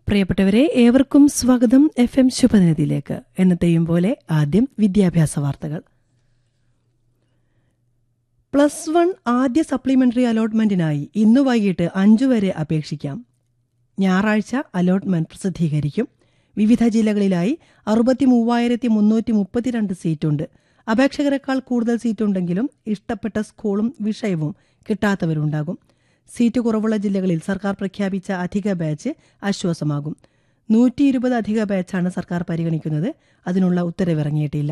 പ്രിയപ്പെട്ടവരെ ഏവർക്കും സ്വാഗതം എഫ് എം ശുഭനിധിയിലേക്ക് എന്നത്തെയും പോലെ ആദ്യം വിദ്യാഭ്യാസ വാർത്തകൾ പ്ലസ് വൺ ആദ്യ സപ്ലിമെന്ററി അലോട്ട്മെന്റിനായി ഇന്നു വൈകിട്ട് അഞ്ചു വരെ അപേക്ഷിക്കാം ഞായറാഴ്ച അലോട്ട്മെന്റ് പ്രസിദ്ധീകരിക്കും വിവിധ ജില്ലകളിലായി അറുപത്തി മൂവായിരത്തി മുന്നൂറ്റി മുപ്പത്തിരണ്ട് സീറ്റുണ്ട് അപേക്ഷകരെക്കാൾ കൂടുതൽ സീറ്റുണ്ടെങ്കിലും ഇഷ്ടപ്പെട്ട സ്കൂളും വിഷയവും കിട്ടാത്തവരുണ്ടാകും സീറ്റ് കുറവുള്ള ജില്ലകളിൽ സർക്കാർ പ്രഖ്യാപിച്ച അധിക ബാച്ച് ആശ്വാസമാകും നൂറ്റി ഇരുപത് അധിക ബാച്ചാണ് സർക്കാർ പരിഗണിക്കുന്നത് അതിനുള്ള ഉത്തരവിറങ്ങിയിട്ടില്ല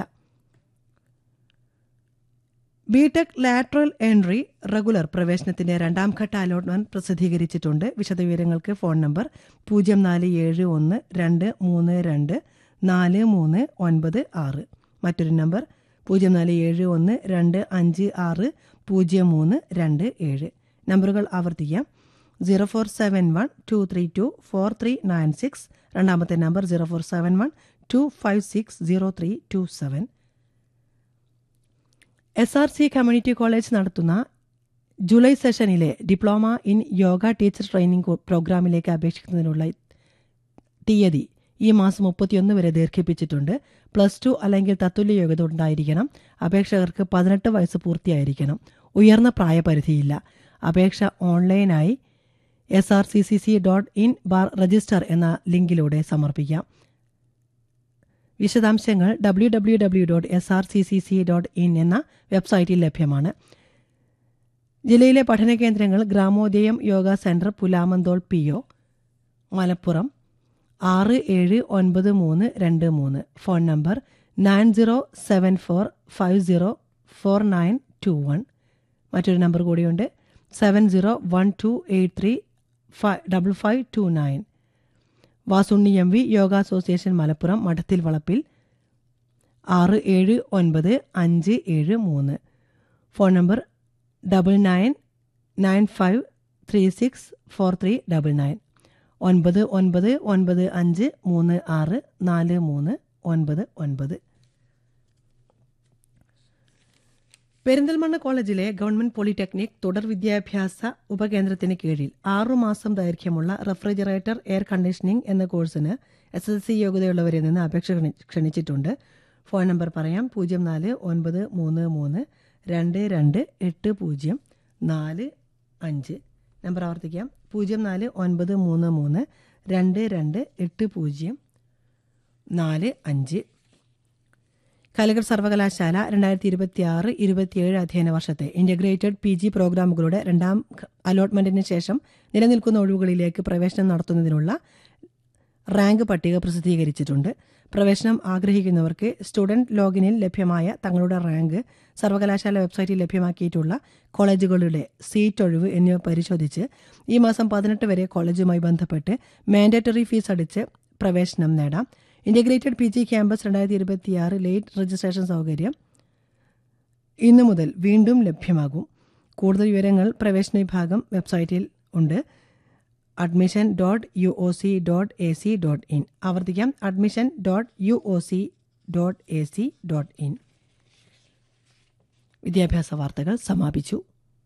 ബിടെക് ലാറ്ററൽ എൻട്രി റെഗുലർ പ്രവേശനത്തിന്റെ രണ്ടാം ഘട്ട അലോട്ട്മെന്റ് പ്രസിദ്ധീകരിച്ചിട്ടുണ്ട് വിശദവിവരങ്ങൾക്ക് ഫോൺ നമ്പർ പൂജ്യം നാല് ഏഴ് ഒന്ന് രണ്ട് മൂന്ന് രണ്ട് നാല് മൂന്ന് ഒൻപത് ആറ് മറ്റൊരു നമ്പർ പൂജ്യം നാല് ഏഴ് ഒന്ന് രണ്ട് അഞ്ച് ആറ് പൂജ്യം മൂന്ന് രണ്ട് ഏഴ് നമ്പറുകൾ ആവർത്തിക്കാം zero four seven one two three two four three nine six രണ്ടാമത്തെ number zero four seven one two five six zero three two seven S R C community college നടത്തുന്ന ജൂലൈ സെഷനിലെ diploma in yoga teacher training പ്രോഗ്രാമിലേക്ക് അപേക്ഷിക്കുന്നതിനുള്ള തീയതി ഈ മാസം മുപ്പത്തിയൊന്ന് വരെ ദീർഘിപ്പിച്ചിട്ടുണ്ട് പ്ലസ് ടു അല്ലെങ്കിൽ തത്തുല്യ യോഗ്യത ഉണ്ടായിരിക്കണം അപേക്ഷകർക്ക് പതിനെട്ട് വയസ്സ് പൂർത്തിയായിരിക്കണം ഉയർന്ന പ്രായപരിധിയില്ല അപേക്ഷ ഓൺലൈനായി S R C C C dot in bar register എന്ന ലിങ്കിലൂടെ സമർപ്പിക്കാം വിശദാംശങ്ങൾ W W W dot S R C C C dot in എന്ന വെബ്സൈറ്റിൽ ലഭ്യമാണ് ജില്ലയിലെ പഠന കേന്ദ്രങ്ങൾ Gramodayam yoga centre Pulamanthole P O Malappuram ആറ് ഏഴ് ഒൻപത് മൂന്ന് രണ്ട് മൂന്ന് phone number nine zero seven four five zero four nine two one മറ്റൊരു നമ്പർ കൂടിയുണ്ട് seven zero one two eight three five double five two nine Vasunni M V yoga association Malappuram Madathil Valappil ആറ് ഏഴ് ഒൻപത് അഞ്ച് ഏഴ് മൂന്ന് phone number double nine nine five three six four three double nine ഒൻപത് ഒൻപത് ഒൻപത് അഞ്ച് മൂന്ന് ആറ് നാല് മൂന്ന് ഒൻപത് ഒൻപത് പെരിന്തൽമണ്ണ കോളേജിലെ ഗവൺമെന്റ് പോളിടെക്നിക് തുടർ വിദ്യാഭ്യാസ ഉപകേന്ദ്രത്തിന് കീഴിൽ ആറുമാസം ദൈർഘ്യമുള്ള റെഫ്രിജറേറ്റർ എയർ കണ്ടീഷനിംഗ് എന്ന കോഴ്സിന് എസ് എൽ സി യോഗ്യതയുള്ളവരിൽ നിന്ന് അപേക്ഷ ക്ഷണി- ക്ഷണിച്ചിട്ടുണ്ട് ഫോൺ നമ്പർ പറയാം പൂജ്യം നാല് ഒൻപത് മൂന്ന് മൂന്ന് രണ്ട് രണ്ട് എട്ട് പൂജ്യം നാല് അഞ്ച് നമ്പർ ആവർത്തിക്കാം പൂജ്യം നാല് ഒൻപത് മൂന്ന് മൂന്ന് രണ്ട് രണ്ട് എട്ട് പൂജ്യം നാല് അഞ്ച് കാലിക്കറ്റ് സർവകലാശാല രണ്ടായിരത്തി ഇരുപത്തി ആറ് ഇരുപത്തിയേഴ് അധ്യയന വർഷത്തെ ഇന്റഗ്രേറ്റഡ് പി ജി പ്രോഗ്രാമുകളുടെ രണ്ടാം ഘ- അലോട്ട്മെന്റിന് ശേഷം നിലനിൽക്കുന്ന ഒഴിവുകളിലേക്ക് പ്രവേശനം നടത്തുന്നതിനുള്ള റാങ്ക് പട്ടിക പ്രസിദ്ധീകരിച്ചിട്ടുണ്ട് പ്രവേശനം ആഗ്രഹിക്കുന്നവർക്ക് സ്റ്റുഡന്റ് ലോഗിനിൽ ലഭ്യമായ തങ്ങളുടെ റാങ്ക് സർവകലാശാല വെബ്സൈറ്റിൽ ലഭ്യമാക്കിയിട്ടുള്ള കോളേജുകളുടെ സീറ്റ് ഒഴിവ് എന്നിവ പരിശോധിച്ച് ഈ മാസം പതിനെട്ട് വരെ കോളേജുമായി ബന്ധപ്പെട്ട് മാൻഡേറ്ററി ഫീസ് അടിച്ച് പ്രവേശനം നേടാം ഇന്റഗ്രേറ്റഡ് പി ജി ക്യാമ്പസ് രണ്ടായിരത്തി ഇരുപത്തിയാറ് ലേറ്റ് രജിസ്ട്രേഷൻ സൗകര്യം ഇന്നു മുതൽ വീണ്ടും ലഭ്യമാകും കൂടുതൽ വിവരങ്ങൾ പ്രവേശന വിഭാഗം വെബ്സൈറ്റിൽ ഉണ്ട് admission dot U O C dot A C dot in ആവർത്തിക്കാം admission dot U O C dot A C dot in വിദ്യാഭ്യാസ വാർത്തകൾ സമാപിച്ചു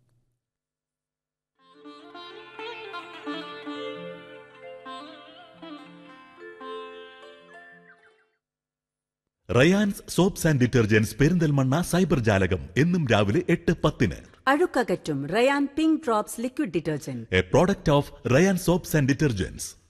Ryan's soaps and detergents Perinthalmanna cyber ജാലകം എന്നും രാവിലെ എട്ട് പത്തിന് അഴുക്കകറ്റും Ryan pink drops liquid detergent a product of Ryan soaps and detergents